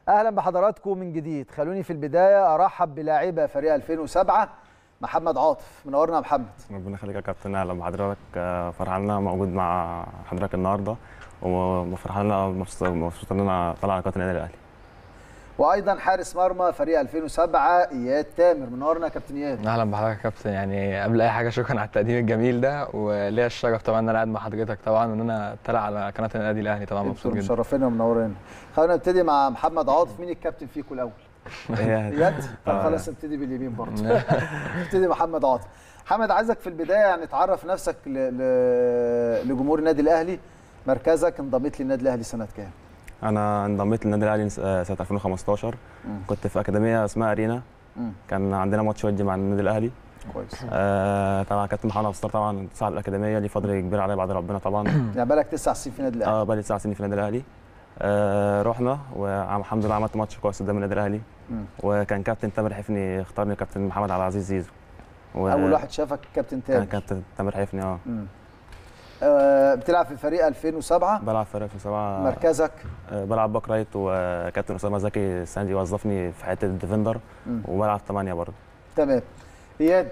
اهلا بحضراتكم من جديد خلوني في البدايه ارحب بلاعيبه فريق 2007 محمد عاطف منورنا يا محمد ربنا يخليك يا كابتن اهلا بحضرتك آه، فرحان ان انا موجود مع حضرتك النهارده وفرحان ان انا مبسوط مبسوط ان انا طالع على قناه النادي الاهلي وايضا حارس مرمى فريق 2007 اياد تامر منورنا يا كابتن اياد اهلا بحضرتك يا كابتن يعني قبل اي حاجه شكرا على التقديم الجميل ده وليا الشرف طبعا ان انا قاعد مع حضرتك طبعا وان انا طالع على قناه النادي الاهلي طبعا مبسوط انتوا جدا مشرفينا ومنورين خلينا نبتدي مع محمد عاطف مين الكابتن فيكم الاول اياد طب آه. خلاص نبتدي باليمين برضه نبتدي محمد عاطف محمد عايزك في البدايه يعني تعرف نفسك ل... ل... لجمهور النادي الاهلي مركزك انضميت للنادي الاهلي سنه كام انا انضميت للنادي الاهلي آه، سنه 2015 مم. كنت في اكاديميه اسمها ارينا مم. كان عندنا ماتش ودي مع النادي الاهلي كويس آه طبعا كابتن محمد عبد الستار طبعا صاحب الاكاديميه ليه فضل كبير عليا بعد ربنا طبعا يعني بقالك تسع سنين في النادي الاهلي اه بقالي تسع سنين في النادي الاهلي آه رحنا والحمد لله عملت ماتش كويس قدام النادي الاهلي مم. وكان كابتن تامر حفني اختارني كابتن محمد عبد العزيز زيزو و- اول واحد شافك كابتن كان تامر كابتن تامر حفني اه مم. آه بتلعب في فريق 2007 بلعب فريق في سبعة مركزك آه، بلعب باك رايت وكابتن اسامه زكي السنه دي وظفني في حته الديفندر مم. وبلعب ثمانيه برضه تمام اياد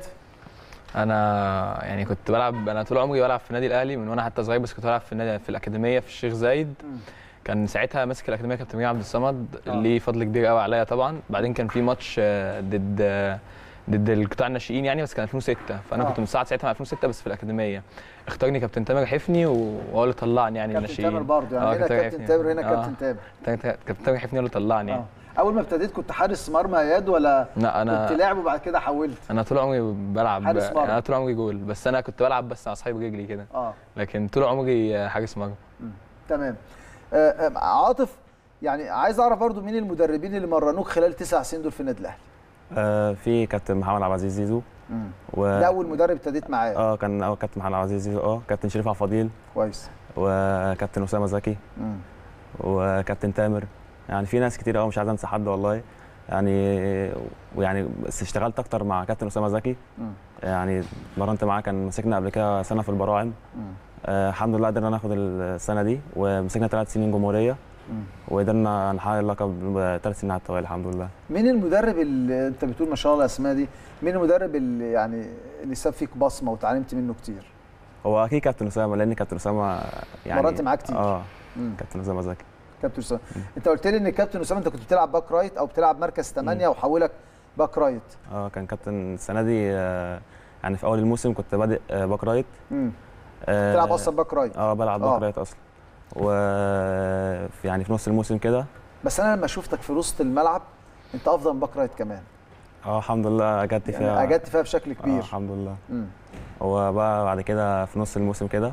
انا يعني كنت بلعب انا طول عمري بلعب في النادي الاهلي من وانا حتى صغير بس كنت بلعب في النادي في الاكاديميه في الشيخ زايد مم. كان ساعتها ماسك الاكاديميه كابتن مير عبد الصمد آه. ليه فضل كبير قوي عليا طبعا بعدين كان في ماتش آه، ضد آه، ضد القطاع الناشئين يعني بس كان 2006 فانا آه. كنت مساعد ساعتها مع 2006 بس في الاكاديميه اختارني كابتن تامر حفني وهو اللي طلعني يعني كابتن الناشئين تامر برضه يعني آه، هنا كابتن حفني. تامر هنا آه. كابتن تامر كابتن تامر حفني هو اللي طلعني يعني. آه. اول ما ابتديت كنت حارس مرمى يا اياد ولا لا انا كنت لاعب وبعد كده حولت انا طول عمري بلعب حارس مرمى. انا طول عمري جول بس انا كنت بلعب بس على صحيح رجلي كده اه لكن طول عمري حارس مرمى تمام آه آه عاطف يعني عايز اعرف برضو مين المدربين اللي مرنوك خلال تسع سنين دول في النادي الاهلي آه في كابتن محمد عبد العزيز زيزو و... ده اول مدرب ابتديت معاه اه كان أول كابتن محمد عبد العزيز زيزو اه كابتن شريف عبد الفضيل كويس وكابتن اسامه زكي مم. وكابتن تامر يعني في ناس كتير قوي مش عايز انسى حد والله يعني ويعني بس اشتغلت اكتر مع كابتن اسامه زكي مم. يعني اتمرنت معاه كان مسكنا قبل كده سنه في البراعم مم. آه الحمد لله قدرنا ناخد السنه دي ومسكنا ثلاث سنين جمهوريه مم. وقدرنا نحقق اللقب ثلاث سنين على التوالي الحمد لله مين المدرب اللي انت بتقول ما شاء الله الاسماء دي مين المدرب اللي يعني اللي ساب فيك بصمه وتعلمت منه كتير هو اكيد كابتن اسامه لان كابتن اسامه يعني مرنت معاه كتير. اه مم. كابتن اسامه زكي كابتن اسامه انت قلت لي ان كابتن اسامه انت كنت بتلعب باك رايت او بتلعب مركز 8 وحولك باك رايت اه كان كابتن السنه دي آه يعني في اول الموسم كنت بادئ آه باك رايت مم. آه بتلعب اصلا باك رايت اه بلعب آه. باك رايت اصلا و في- يعني في نص الموسم كده بس انا لما شفتك في وسط الملعب انت افضل من باك رايت كمان اه الحمد لله اجدت فيها يعني اجدت فيها بشكل آه كبير الحمد لله مم. هو بقى بعد كده في نص الموسم كده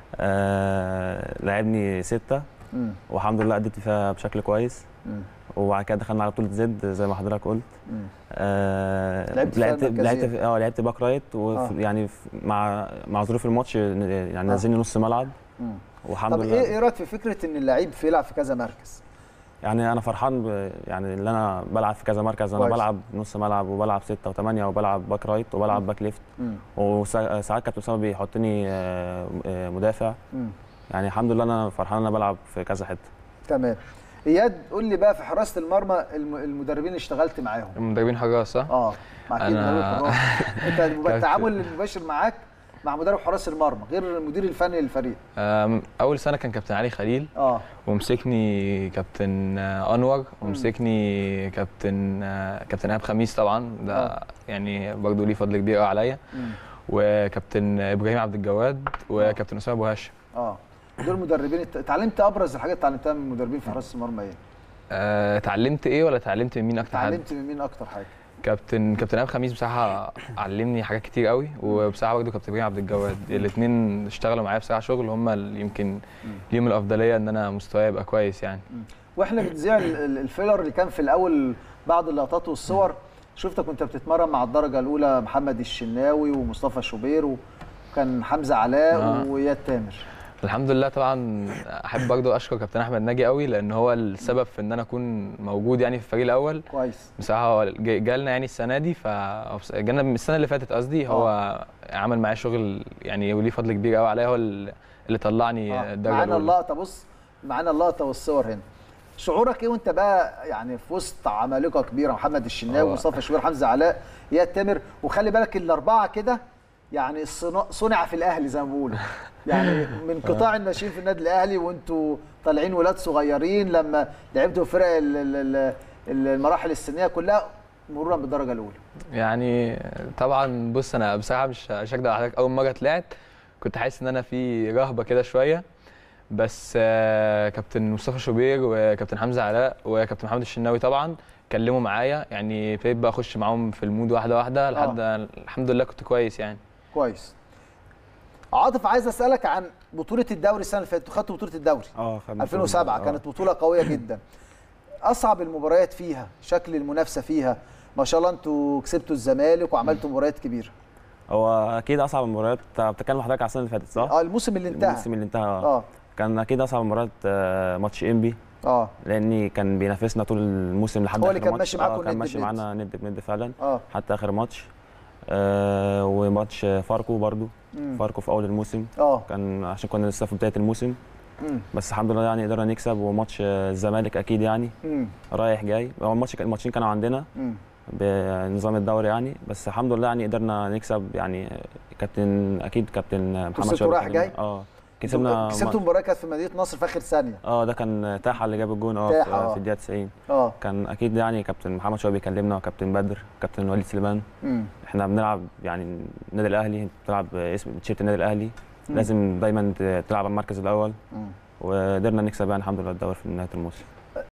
آه لعبني ستة مم. والحمد لله أديت فيها بشكل كويس مم. وبعد كده دخلنا على بطولة زد زي ما حضرتك قلت مم. آه لعبت فيها لعبت المركزية. لعبت في- اه لعبت باك رايت وفي آه. يعني في- مع مع ظروف الماتش يعني آه. نزلني نص ملعب مم. والحمد طب لله ايه ايه رايك في فكره ان اللعيب في يلعب في كذا مركز يعني انا فرحان ب... يعني اللي انا بلعب في كذا مركز انا كويس. بلعب نص ملعب وبلعب ستة وثمانية وبلعب باك رايت وبلعب مم. باك ليفت مم. وساعات كابتن اسامه بيحطني آه، آه، مدافع مم. يعني الحمد لله انا فرحان ان انا بلعب في كذا حته تمام اياد قول لي بقى في حراسه المرمى الم- المدربين اللي اشتغلت معاهم المدربين حراس صح؟ اه مع اكيد أنا- مدرب الحراس انت كابتن. التعامل المباشر معاك مع مدرب حراس المرمى غير المدير الفني للفريق أم، اول سنه كان كابتن علي خليل اه ومسكني كابتن آه، انور ومسكني كابتن آه، كابتن ايهاب خميس طبعا ده آه. يعني برضه ليه فضل كبير قوي عليا مم. وكابتن ابراهيم عبد الجواد وكابتن اسامه ابو هاشم اه دول مدربين ات- اتعلمت ابرز الحاجات اللي اتعلمتها من المدربين في حراسه المرمى ايه؟ آه، اتعلمت ايه ولا اتعلمت من مين اكتر حد؟ اتعلمت من مين اكتر حاجه؟ كابتن كابتن ايهاب خميس بصراحه علمني حاجات كتير قوي وبصراحه برضه كابتن ابراهيم عبد الجواد الاثنين اشتغلوا معايا بصراحه شغل هم اللي يمكن ليهم الافضليه ان انا مستواي يبقى كويس يعني واحنا بنذيع ال- ال- الفيلر اللي كان في الاول بعض اللقطات والصور شفتك وانت بتتمرن مع الدرجه الاولى محمد الشناوي ومصطفى شوبير وكان حمزه علاء آه. واياد تامر الحمد لله طبعا احب برضه اشكر كابتن احمد ناجي قوي لان هو السبب في ان انا اكون موجود يعني في الفريق الاول كويس بصراحه هو جا- جالنا يعني السنه دي ف أو بص- جالنا من السنه اللي فاتت قصدي هو عمل معايا شغل يعني وليه فضل كبير قوي عليا هو اللي اللي طلعني آه. الدرجه معانا الاولى اللقطه بص معانا اللقطه والصور هنا شعورك ايه وانت بقى يعني في وسط عمالقه كبيره محمد الشناوي هو- مصطفى شوبير حمزه علاء اياد تامر وخلي بالك الاربعه كده يعني الصنا- صنع في الاهلي زي ما بيقولوا يعني من قطاع الناشئين في النادي الاهلي وانتوا طالعين ولاد صغيرين لما لعبتوا فرق ال- ال- ال- ال- المراحل السنيه كلها مرورا بالدرجه الاولى يعني طبعا بص انا بصراحه مش مش هكدب على حضرتك اول مره طلعت كنت حاسس ان انا في رهبه كده شويه بس آه، كابتن مصطفى شوبير وكابتن حمزه علاء وكابتن محمد الشناوي طبعا كلموا معايا يعني ابتديت بقى اخش معاهم في المود واحده واحده لحد الحمد لله كنت كويس يعني كويس عاطف عايز اسالك عن بطوله الدوري السنه اللي فاتت خدتوا بطوله الدوري اه خدنا 2007 آه. كانت بطوله قويه جدا اصعب المباريات فيها شكل المنافسه فيها ما شاء الله انتوا كسبتوا الزمالك وعملتوا مباريات كبيره هو اكيد اصعب المباريات بتتكلم حضرتك على السنه اللي فاتت صح؟ اه الموسم اللي انتهى الموسم اللي انتهى آه. اه كان اكيد اصعب المباريات آه، ماتش انبي اه لاني كان بينافسنا طول الموسم لحد هو اللي آخر كان ماتش. ماشي معاكم آه، كان ند ماشي بند. معانا ند بند فعلا اه حتى اخر ماتش آه وماتش فاركو برضو مم. فاركو في اول الموسم اه كان عشان كنا لسه في بدايه الموسم مم. بس الحمد لله يعني قدرنا نكسب وماتش آه، الزمالك اكيد يعني مم. رايح جاي هو الماتش الماتشين كانوا عندنا مم. بنظام الدوري يعني بس الحمد لله يعني قدرنا نكسب يعني كابتن اكيد كابتن محمد كسبتوا شوقي رايح كلمنا. جاي؟ اه كسبنا كسبتوا مباراه كانت في مدينه نصر في اخر ثانيه اه ده كان تاحه اللي جاب الجون اه تاحة، في- آه. في الدقيقه 90 اه كان اكيد يعني كابتن محمد شوقي بيكلمنا وكابتن بدر كابتن وليد سليمان مم. احنا بنلعب يعني النادي الاهلي بتلعب اسم تيشيرت النادي الاهلي مم. لازم دايما ت- تلعب على المركز الاول مم. وقدرنا نكسب يعني الحمد لله الدوري في نهايه الموسم